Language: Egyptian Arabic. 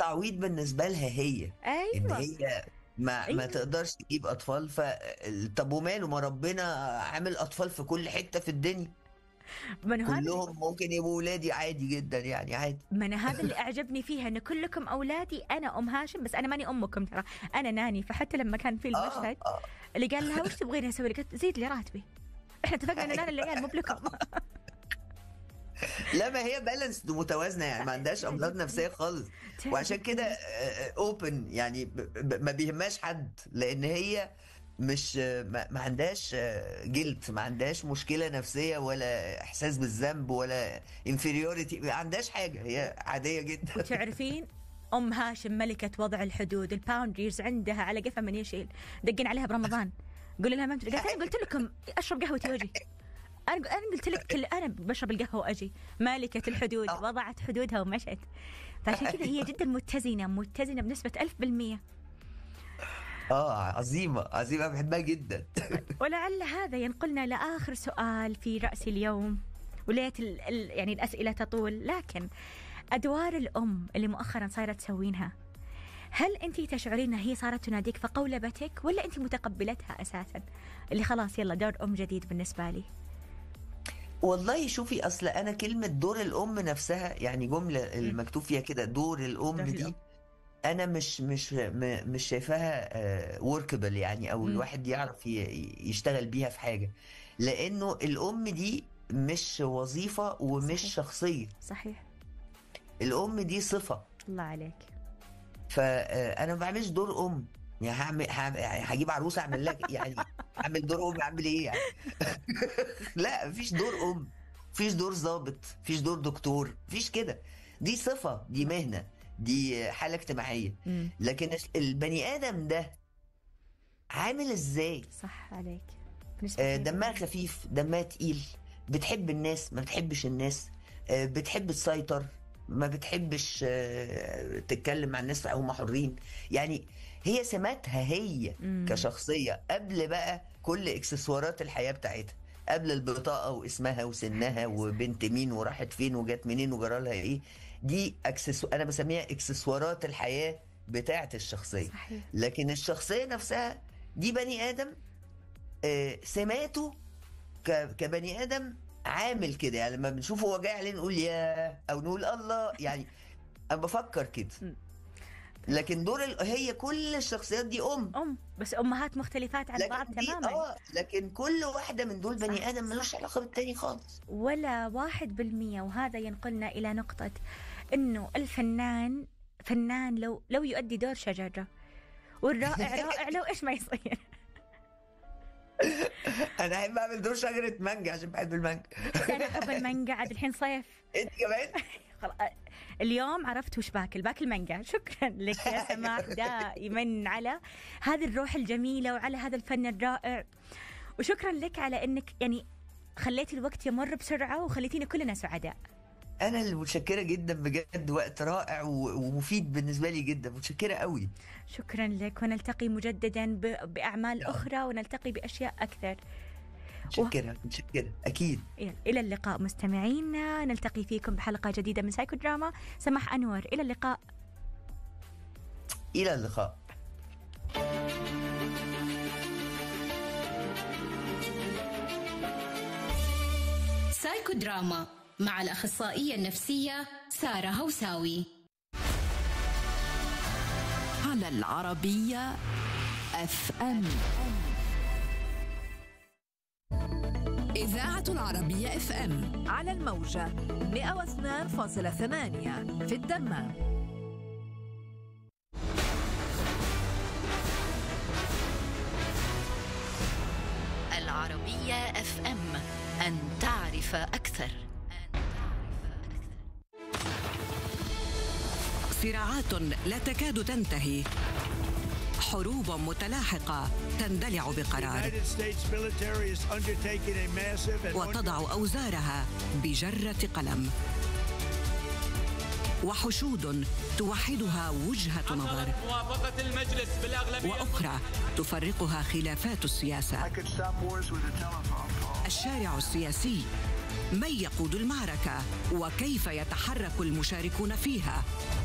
تعويض بالنسبه لها هي ان ايوه هي ما ما ايوه تقدرش تجيب اطفال ف طب وماله ما ربنا عامل اطفال في كل حته في الدنيا من هذا كلهم ممكن يبقوا ولادي عادي جدا يعني عادي من هذا اللي اعجبني فيها ان كلكم اولادي انا ام هاشم بس انا ماني امكم ترى انا ناني فحتى لما كان في اه المشهد اه اللي قال لها وش تبغين اسوي لك قالت زيد لي راتبي احنا اتفقنا ان انا العيال مو بلكم لا ما هي بالانسد ومتوازنه يعني ما عندهاش امراض نفسيه خالص وعشان كده اوبن يعني ب- ب- ما بيهمهاش حد لان هي مش ما ما عندهاش جلد ما عندهاش مشكله نفسيه ولا احساس بالذنب ولا انفيريوريتي ما عندهاش حاجه هي عاديه جدا وتعرفين ام هاشم ملكه وضع الحدود الباوندريز عندها على قفا من يشيل دقين عليها برمضان قول لها ما انت قالت انا قلت لكم اشرب قهوتي واجي انا انا قلت لك كل انا بشرب القهوه واجي مالكه الحدود آه. وضعت حدودها ومشت فعشان كذا هي جدا متزنه متزنه بنسبه 1000% اه عظيمه عظيمه بحبها جدا ولعل هذا ينقلنا لاخر سؤال في راس اليوم وليت ال ال يعني الاسئله تطول لكن ادوار الام اللي مؤخرا صايره تسوينها هل انت تشعرين انها هي صارت تناديك فقولبتك ولا انت متقبلتها اساسا اللي خلاص يلا دور ام جديد بالنسبه لي والله شوفي اصل انا كلمه دور الام نفسها يعني جمله المكتوب فيها كده دور الام دور دي الأم. انا مش مش م- مش شايفاها وركبل يعني او مم. الواحد يعرف ي- يشتغل بيها في حاجه لانه الام دي مش وظيفه ومش صحيح. شخصيه صحيح الام دي صفه الله عليك فانا ما بعملش دور ام يعني هعمل هعمل- يعني هجيب عروسه اعمل لك يعني اعمل دور ام اعمل ايه يعني لا مفيش دور ام مفيش دور ضابط مفيش دور دكتور مفيش كده دي صفه دي مهنه دي حاله اجتماعيه مم. لكن البني ادم ده عامل ازاي صح عليك بالنسبة آه، لي- دمها خفيف دمها تقيل بتحب الناس ما بتحبش الناس آه، بتحب تسيطر ما بتحبش آه، تتكلم مع الناس هم حرين يعني هي سماتها هي مم. كشخصية قبل بقى كل اكسسوارات الحياة بتاعتها قبل البطاقة واسمها وسنها وبنت مين وراحت فين وجت منين وجرالها ايه دي أكسسو... انا بسميها اكسسوارات الحياة بتاعت الشخصية صحيح لكن الشخصية نفسها دي بني آدم آه، سماته ك- كبني آدم عامل كده يعني لما بنشوفه هو جاي عليه نقول يا أو نقول الله يعني أنا بفكر كده مم. لكن دور ال... هي كل الشخصيات دي أم ام بس امهات مختلفات عن بعض لكن دي تماما اه لكن كل واحدة من دول صح، بني آدم صح. ملوش علاقة بالتاني خالص ولا واحد بالمية وهذا ينقلنا إلى نقطة إنه الفنان فنان لو لو يؤدي دور شجرة والرائع رائع لو إيش ما يصير أنا أحب أعمل دور شجرة مانجا عشان بحب المانجا أنا أحب المانجا عاد الحين صيف أنت كمان خلاص اليوم عرفت وش باكل باكل مانجا شكرا لك يا سماح دائما على هذه الروح الجميلة وعلى هذا الفن الرائع وشكرا لك على انك يعني خليتي الوقت يمر بسرعة وخليتينا كلنا سعداء أنا اللي متشكرة جدا بجد وقت رائع و- ومفيد بالنسبة لي جدا متشكرة قوي شكرا لك ونلتقي مجددا ب- بأعمال يا أخرى ونلتقي بأشياء أكثر متشكرة متشكرة أكيد إلى- إلى اللقاء مستمعينا نلتقي فيكم بحلقة جديدة من سايكو دراما سماح أنور إلى اللقاء إلى اللقاء سايكو دراما مع الأخصائية النفسية سارة هوساوي على العربية اف ام إذاعة العربية اف ام على الموجة 102.8 في الدمام العربية اف ام أن تعرف أكثر صراعات لا تكاد تنتهي حروب متلاحقة تندلع بقرار United States military is undertaking a massive and وتضع أوزارها بجرة قلم وحشود توحدها وجهة نظر موافقة المجلس بالأغلبية وأخرى تفرقها خلافات السياسة could stop wars with a telephone call. الشارع السياسي من يقود المعركة وكيف يتحرك المشاركون فيها